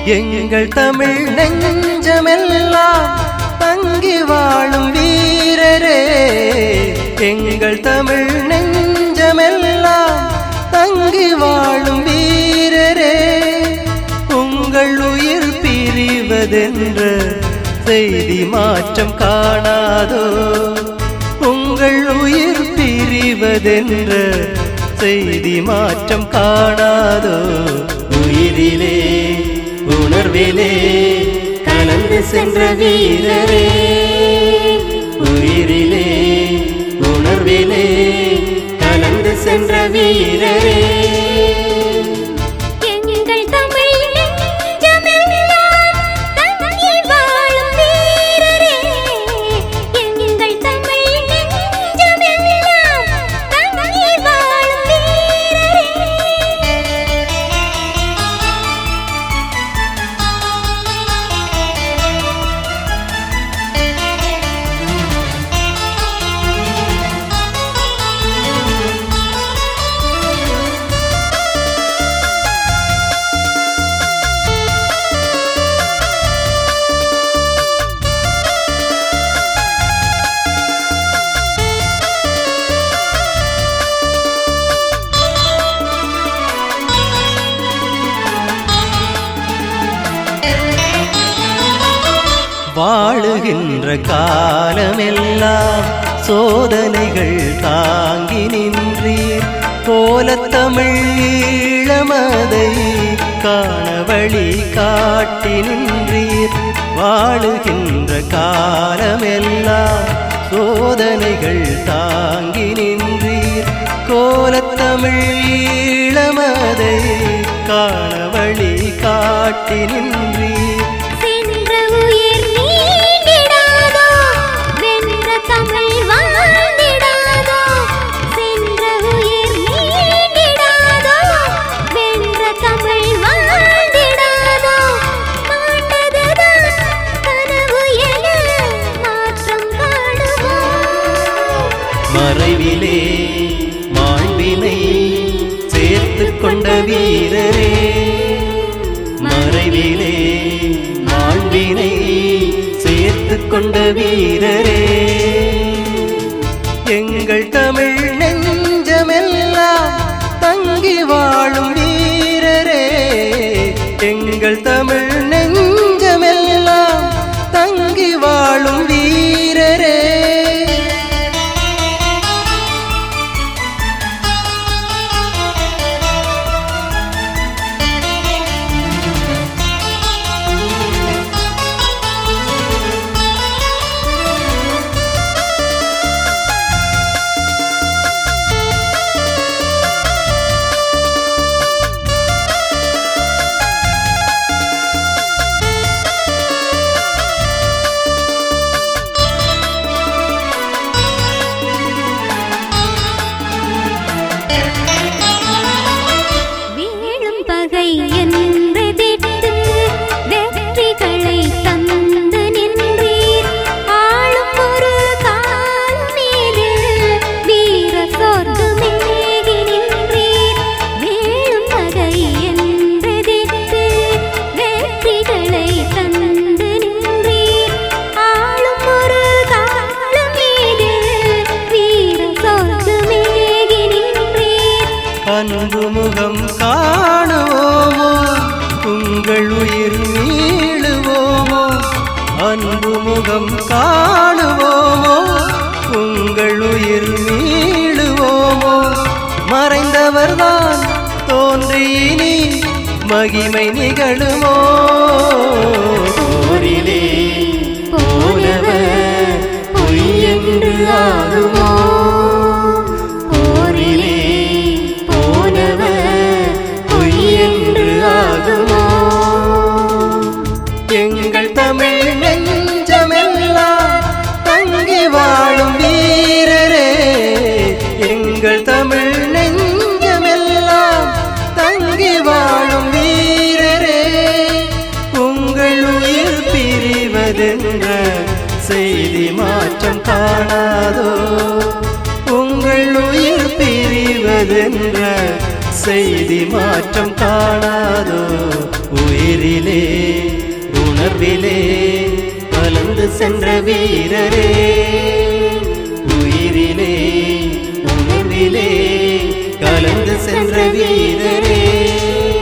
எங்கள் தமிழ் நெஞ்சமெல்லாம் தங்கி வாழும் வீரரே எங்கள் தமிழ் நெஞ்சமெல்லாம் தங்கி வாழும் வீரரே உங்கள் உயிர் பிரிவதென்ற செய்தி மாற்றம் காணாதோ உங்கள் உயிர் பிரிவதென்ற செய்தி மாற்றம் காணாதோ உயிரிலே உணர்விலே கலந்து சென்ற வீரரே உயிரிலே உணர்விலே கலந்து சென்ற வீரரே எங்கள் தமிழ் நெஞ்சமெல்லாம் தங்கி வாழும் வீரரே எங்கள் தமிழ் நெஞ்சமெல்லாம் தங்கி வாழும் வீரரே வாழுகின்ற காலமெல்லாம் சோதனைகள் தாங்கி நின்றீர் கோலத்தமிழ் ஈழமதை காண வழி காட்டி நின்றீர் வாழுகின்ற காலமெல்லாம் சோதனைகள் தாங்கி நின்றீர் கோலத்தமிழ் ஈழமதை காண வழி காட்டி நின்றீர் சென்ற உயிர் நீங்கிடாதோ வென்ற தமிழ் வாழ்ந்திடாதோ சென்ற உயிர் நீங்கிடாதோ வென்ற தமிழ் வாழ்ந்திடாதோ மாண்டதுதான் கனவு என மாற்றம் காணுவோம் மறைவிலே மாண்பினை சேர்த்து கொண்ட வீரரே மறைவிலே மாண்பினை சேர்த்து கொண்ட வீரரே எங்கள் தமிழ் நெஞ்சமெல்லாம் தங்கி வாழும் வீரரே எங்கள் தமிழ் நெஞ்சமெல்லாம் தங்கி வாழும் வீரரே வீழும் பகை என்றெதிர்த்து வெற்றிகளை தந்து நின்றீர் ஆளும் ஒரு காலமேது வீர சொர்க்கமேகி நின்றீர் வீழும் பகை என்றெதிர்த்து வெற்றிகளை தந்து நின்றீர் ஆளும் ஒரு காலமேது வீர சொர்க்கமேகி நின்றீர் அன்பு முகம் காணுவோமோ உங்கள் உயிர் மீளுவோமோ அன்பு முகம் காணுவோமோ உங்கள் உயிர் மீளுவோமோ மறைந்தவர்தான் தோன்றியினி மகிமை நிகழுமோ போரிலே போனவர் பொய் என்று ஆகுமோ போரிலே போனவர் பொய் என்று ஆகுமோ எங்கள் தமிழ் நெஞ்சமெல்லாம் தங்கி வாழும் வீரரே எங்கள் தமிழ் நெஞ்சமெல்லாம் தங்கி வாழும் வீரரே உங்கள் உயிர் பிரிவதென்ற செய்தி மாற்றம் காணாதோ உங்கள் உயிர் பிரிவதென்ற செய்தி மாற்றம் காணாதோ உயிரிலே உணர்விலே கலந்து சென்ற வீரரே உயிரிலே உணர்விலே கலந்து சென்ற வீரரே